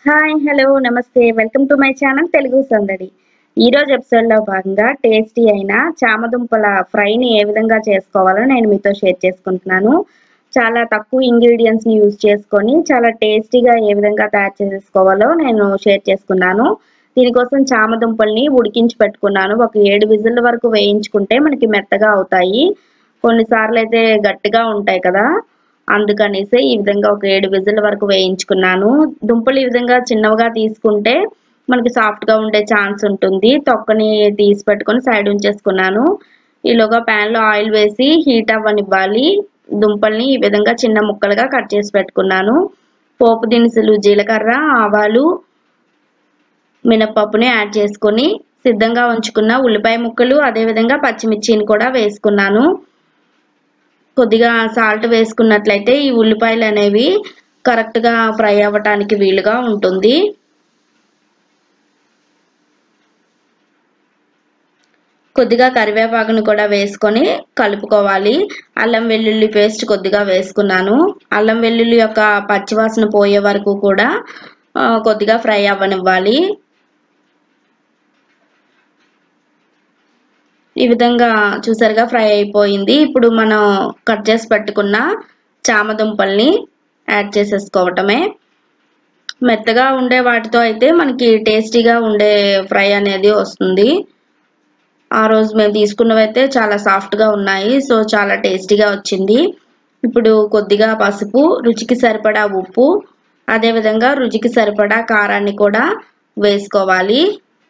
hi hello నమస్తే welcome to my channel Telugu Sandadi ఈ రోజు ఎపిసోడ్ లో భాగంగా టేస్టీ అయిన చామదుంపల ఫ్రైని ఏ విధంగా చేసుకోవాలో నేను మీతో షేర్ చేసుకుంటున్నాను చాలా తక్కువ ఇంగ్రీడియంట్స్ ని యూజ్ చేసుకొని చాలా టేస్టీగా ఏ విధంగా తయారు చేసుకోవాలో నేను షేర్ చేసుకున్నాను దీనికోసం చామదుంపల్ని ఉడికించి పెట్టుకున్నాను ఒక ఏడు విజిల్ వరకు వేయించుకుంటే మనకి మెత్తగా అవుతాయి కొన్నిసార్లు అయితే గట్టిగా ఉంటాయి కదా అందుకనేసి ఈ విధంగా ఒక ఏడు విజిల్ వరకు వేయించుకున్నాను దుంపలు ఈ విధంగా చిన్నవిగా తీసుకుంటే మనకి సాఫ్ట్ గా ఉండే ఛాన్స్ ఉంటుంది తొక్కని తీసి పెట్టుకొని సైడ్ ఉంచేసుకున్నాను ఈలోగా ప్యాన్ లో ఆయిల్ వేసి హీట్ అవ్వనివ్వాలి దుంపల్ని ఈ విధంగా చిన్న ముక్కలుగా కట్ చేసి పెట్టుకున్నాను పోపు దినుసులు జీలకర్ర ఆవాలు మినపప్పుని యాడ్ చేసుకొని సిద్ధంగా ఉంచుకున్న ఉల్లిపాయ ముక్కలు అదేవిధంగా పచ్చిమిర్చిని కూడా వేసుకున్నాను కొద్దిగా సాల్ట్ వేసుకున్నట్లయితే ఈ ఉల్లిపాయలు అనేవి కరెక్ట్గా ఫ్రై అవ్వటానికి వీలుగా ఉంటుంది కొద్దిగా కరివేపాకును కూడా వేసుకొని కలుపుకోవాలి అల్లం వెల్లుల్లి పేస్ట్ కొద్దిగా వేసుకున్నాను అల్లం వెల్లుల్లి యొక్క పచ్చివాసన పోయే వరకు కూడా కొద్దిగా ఫ్రై అవ్వనివ్వాలి ఈ విధంగా చూసారుగా ఫ్రై అయిపోయింది ఇప్పుడు మనం కట్ చేసి పెట్టుకున్న చామదుంపల్ని యాడ్ చేసేసుకోవటమే మెత్తగా ఉండే వాటితో అయితే మనకి టేస్టీగా ఉండే ఫ్రై అనేది వస్తుంది ఆ రోజు మేము తీసుకున్నవైతే చాలా సాఫ్ట్గా ఉన్నాయి సో చాలా టేస్టీగా వచ్చింది ఇప్పుడు కొద్దిగా పసుపు రుచికి సరిపడా ఉప్పు అదేవిధంగా రుచికి సరిపడా కారాన్ని కూడా వేసుకోవాలి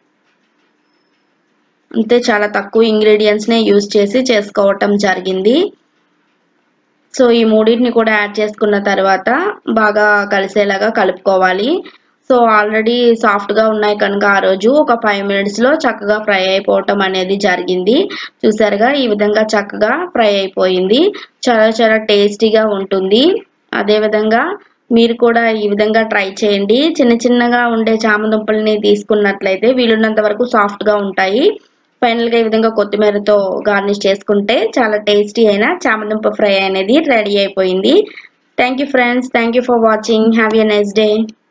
అంతే చాలా తక్కువ ఇంగ్రీడియంట్స్నే యూజ్ చేసి చేసుకోవటం జరిగింది సో ఈ మూడింటిని కూడా యాడ్ చేసుకున్న తర్వాత బాగా కలిసేలాగా కలుపుకోవాలి సో ఆల్రెడీ సాఫ్ట్గా ఉన్నాయి కనుక ఆ రోజు ఒక ఫైవ్ మినిట్స్లో చక్కగా ఫ్రై అయిపోవటం అనేది జరిగింది చూసారుగా ఈ విధంగా చక్కగా ఫ్రై అయిపోయింది చాలా చాలా టేస్టీగా ఉంటుంది అదేవిధంగా మీరు కూడా ఈ విధంగా ట్రై చేయండి చిన్న చిన్నగా ఉండే చామదుంపల్ని తీసుకున్నట్లయితే వీలున్నంత వరకు సాఫ్ట్గా ఉంటాయి ఫైనల్గా ఈ విధంగా కొత్తిమీరతో గార్నిష్ చేసుకుంటే చాలా టేస్టీ అయిన చామదుంప ఫ్రై అనేది రెడీ అయిపోయింది thank you friends thank you for watching have a nice day